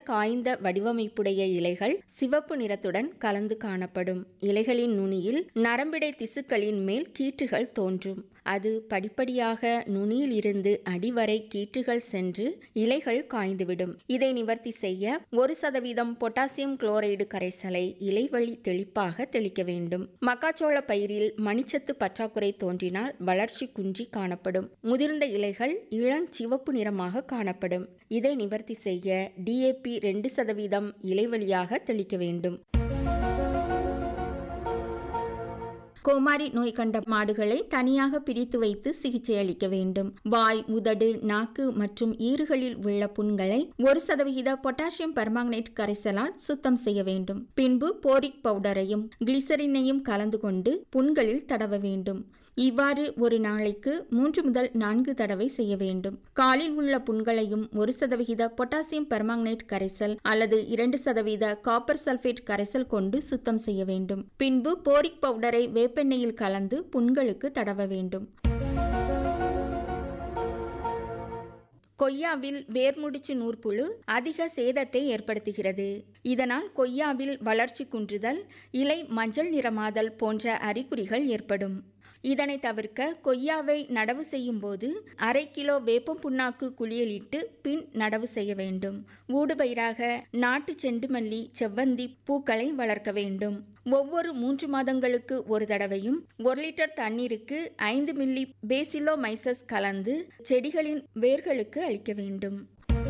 காய்ந்த வடிவமைப்புடைய இலைகள் சிவப்பு நிறத்துடன் கலந்து காணப்படும் இலைகளின் நுனியில் நரம்பிடை திசுக்களின் மேல் கீற்றுகள் தோன்றும் அது படிப்படியாக நுனியில் இருந்து அடிவரை கீற்றுகள் சென்று இலைகள் காய்ந்துவிடும் இதை நிவர்த்தி செய்ய ஒரு சதவீதம் பொட்டாசியம் குளோரைடு கரைசலை இலைவழி தெளிப்பாக தெளிக்க வேண்டும் மக்காச்சோள பயிரில் மணிச்சத்து பற்றாக்குறை தோன்றினால் வளர்ச்சி குன்றி காணப்படும் முதிர்ந்த இலைகள் இளஞ்சிவப்பு நிறமாக காணப்படும் இதை நிவர்த்தி செய்ய டிஏபி ரெண்டு சதவீதம் இலைவழியாக தெளிக்க வேண்டும் கோமாரி நோய் கண்ட மாடுகளை தனியாக பிரித்து வைத்து சிகிச்சை அளிக்க வேண்டும் வாய் உதடு நாக்கு மற்றும் ஈறுகளில் உள்ள புண்களை ஒரு சதவிகித பொட்டாசியம் பெர்மாங்கனேட் கரைசலால் சுத்தம் செய்ய வேண்டும் பின்பு போரிக் பவுடரையும் கிளிசரினையும் கலந்து கொண்டு புண்களில் தடவ வேண்டும் இவ்வாறு ஒரு நாளைக்கு மூன்று முதல் நான்கு தடவை செய்ய வேண்டும் காலில் உள்ள புண்களையும் ஒரு சதவிகித பொட்டாசியம் பெர்மாங்கனேட் கரைசல் அல்லது இரண்டு சதவீத காப்பர் சல்பேட் கரைசல் கொண்டு சுத்தம் செய்ய வேண்டும் பின்பு போரிக் பவுடரை வேப்பெண்ணெயில் கலந்து புண்களுக்கு தடவ வேண்டும் கொய்யாவில் வேர்முடிச்சு நூற்புழு அதிக சேதத்தை ஏற்படுத்துகிறது இதனால் கொய்யாவில் வளர்ச்சி குன்றுதல் இலை மஞ்சள் நிறமாதல் போன்ற அறிகுறிகள் ஏற்படும் இதனை தவிர்க்க கொய்யாவை நடவு செய்யும் போது அரை கிலோ வேப்பம் புண்ணாக்கு குளியலிட்டு பின் நடவு செய்ய வேண்டும் ஊடுபயிராக நாட்டு செண்டுமல்லி செவ்வந்தி பூக்களை வளர்க்க வேண்டும் ஒவ்வொரு மூன்று மாதங்களுக்கு ஒரு தடவையும் ஒரு லிட்டர் தண்ணீருக்கு ஐந்து மில்லி பேசிலோ மைசஸ் கலந்து செடிகளின் வேர்களுக்கு அளிக்க வேண்டும்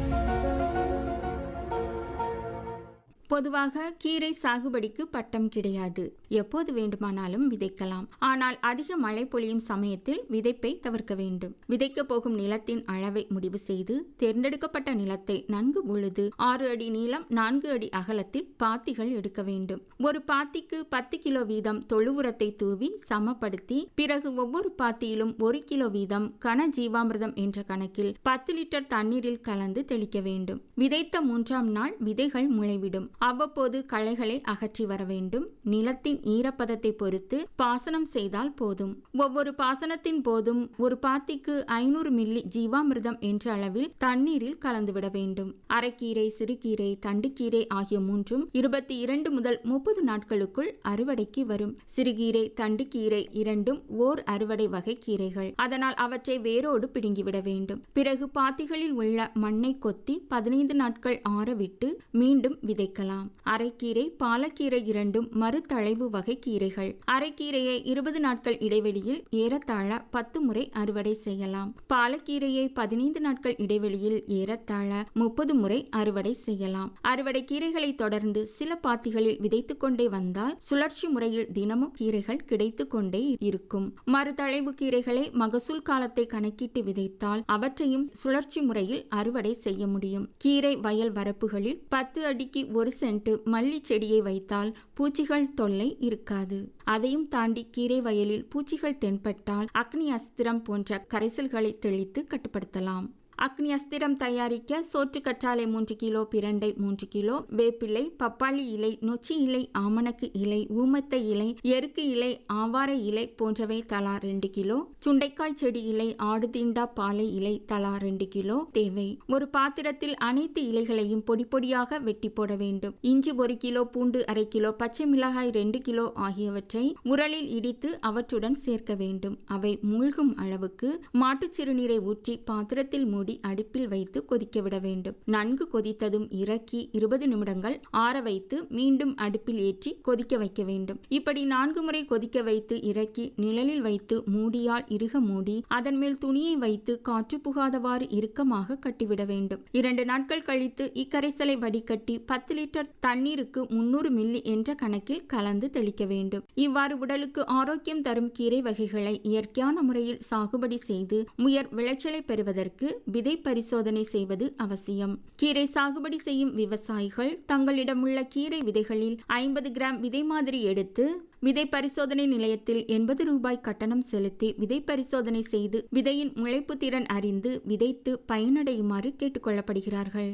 பொதுவாக கீரை சாகுபடிக்கு பட்டம் கிடையாது எப்போது வேண்டுமானாலும் விதைக்கலாம் ஆனால் அதிக மழை பொழியும் சமயத்தில் விதைப்பை தவிர்க்க வேண்டும் விதைக்க போகும் நிலத்தின் அளவை முடிவு செய்து தேர்ந்தெடுக்கப்பட்ட நிலத்தை நன்கு உழுது ஆறு அடி நீளம் நான்கு அடி அகலத்தில் பாத்திகள் எடுக்க வேண்டும் ஒரு பாத்திக்கு பத்து கிலோ வீதம் தொழு உரத்தை தூவி சமப்படுத்தி பிறகு ஒவ்வொரு பாத்தியிலும் ஒரு கிலோ வீதம் கன ஜீவாமிர்தம் என்ற கணக்கில் பத்து லிட்டர் தண்ணீரில் கலந்து தெளிக்க வேண்டும் விதைத்த மூன்றாம் நாள் விதைகள் முளைவிடும் அவ்வப்போது களைகளை அகற்றி வர வேண்டும் நிலத்தின் ஈரப்பதத்தை பொறுத்து பாசனம் செய்தால் போதும் ஒவ்வொரு பாசனத்தின் போதும் ஒரு பாத்திக்கு ஐநூறு மில்லி ஜீவாமிர்தம் என்ற அளவில் தண்ணீரில் கலந்துவிட வேண்டும் அரைக்கீரை சிறுகீரை தண்டுக்கீரை ஆகிய மூன்றும் இருபத்தி இரண்டு முதல் முப்பது நாட்களுக்குள் அறுவடைக்கு வரும் சிறுகீரை தண்டுக்கீரை இரண்டும் ஓர் அறுவடை வகை கீரைகள் அதனால் அவற்றை வேரோடு பிடுங்கிவிட வேண்டும் பிறகு பாத்திகளில் உள்ள மண்ணை கொத்தி பதினைந்து நாட்கள் ஆறவிட்டு மீண்டும் விதைக்கலாம் அரைக்கீரை பாலக்கீரை இரண்டும் மறுதளைவு வகை கீரைகள் அரைக்கீரையை இருபது நாட்கள் இடைவெளியில் ஏறத்தாழ பத்து முறை அறுவடை செய்யலாம் பாலக்கீரையை பதினைந்து நாட்கள் இடைவெளியில் ஏறத்தாழ முப்பது முறை அறுவடை செய்யலாம் அறுவடை கீரைகளை தொடர்ந்து சில பாத்திகளில் விதைத்து கொண்டே வந்தால் சுழற்சி முறையில் தினமும் கீரைகள் கிடைத்து கொண்டே இருக்கும் மறுதளைவு கீரைகளை மகசூல் காலத்தை கணக்கிட்டு விதைத்தால் அவற்றையும் சுழற்சி முறையில் அறுவடை செய்ய முடியும் கீரை வயல் வரப்புகளில் பத்து அடிக்கு ஒரு சென்ட் மல்லி செடியை வைத்தால் பூச்சிகள் தொல்லை இருக்காது அதையும் தாண்டி கீரை வயலில் பூச்சிகள் தென்பட்டால் அக்னி அஸ்திரம் போன்ற கரைசல்களை தெளித்து கட்டுப்படுத்தலாம் அக்னி அஸ்திரம் தயாரிக்க சோற்று கற்றாழை மூன்று கிலோ பிரண்டை மூன்று கிலோ வேப்பிலை பப்பாளி இலை நொச்சி இலை ஆமணக்கு இலை ஊமத்த இலை எருக்கு இலை ஆவார இலை போன்றவை தலா ரெண்டு கிலோ சுண்டைக்காய் செடி இலை ஆடு தீண்டா பாலை இலை தலா ரெண்டு கிலோ தேவை ஒரு பாத்திரத்தில் அனைத்து இலைகளையும் பொடி பொடியாக வெட்டி போட வேண்டும் இஞ்சி ஒரு கிலோ பூண்டு அரை கிலோ பச்சை மிளகாய் ரெண்டு கிலோ ஆகியவற்றை உரலில் இடித்து அவற்றுடன் சேர்க்க வேண்டும் அவை மூழ்கும் அளவுக்கு மாட்டுச் சிறுநீரை ஊற்றி பாத்திரத்தில் மூடி மூடி அடுப்பில் வைத்து கொதிக்க விட வேண்டும் நன்கு கொதித்ததும் இறக்கி இருபது நிமிடங்கள் ஆற வைத்து மீண்டும் அடுப்பில் ஏற்றி கொதிக்க வைக்க வேண்டும் இப்படி நான்கு முறை கொதிக்க வைத்து இறக்கி நிழலில் வைத்து மூடியால் இறுக மூடி அதன் மேல் துணியை வைத்து காற்று புகாதவாறு இறுக்கமாக கட்டிவிட வேண்டும் இரண்டு நாட்கள் கழித்து இக்கரைசலை வடிகட்டி பத்து லிட்டர் தண்ணீருக்கு முன்னூறு மில்லி என்ற கணக்கில் கலந்து தெளிக்க வேண்டும் இவ்வாறு உடலுக்கு ஆரோக்கியம் தரும் கீரை வகைகளை இயற்கையான முறையில் சாகுபடி செய்து உயர் விளைச்சலை பெறுவதற்கு விதை பரிசோதனை செய்வது அவசியம் கீரை சாகுபடி செய்யும் விவசாயிகள் தங்களிடமுள்ள கீரை விதைகளில் ஐம்பது கிராம் விதை மாதிரி எடுத்து விதை பரிசோதனை நிலையத்தில் எண்பது ரூபாய் கட்டணம் செலுத்தி விதை பரிசோதனை செய்து விதையின் முளைப்பு திறன் அறிந்து விதைத்து பயனடையுமாறு கேட்டுக்கொள்ளப்படுகிறார்கள்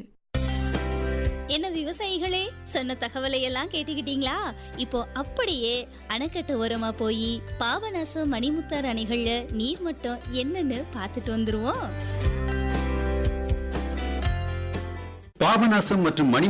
என்ன விவசாயிகளே சொன்ன தகவலை எல்லாம் கேட்டுக்கிட்டீங்களா இப்போ அப்படியே அணைக்கட்டு ஓரமா போய் பாபநாசம் மணிமுத்தார் அணைகள்ல நீர் மட்டம் என்னன்னு பார்த்துட்டு வந்துருவோம் பாபநாசம் மற்றும் மணி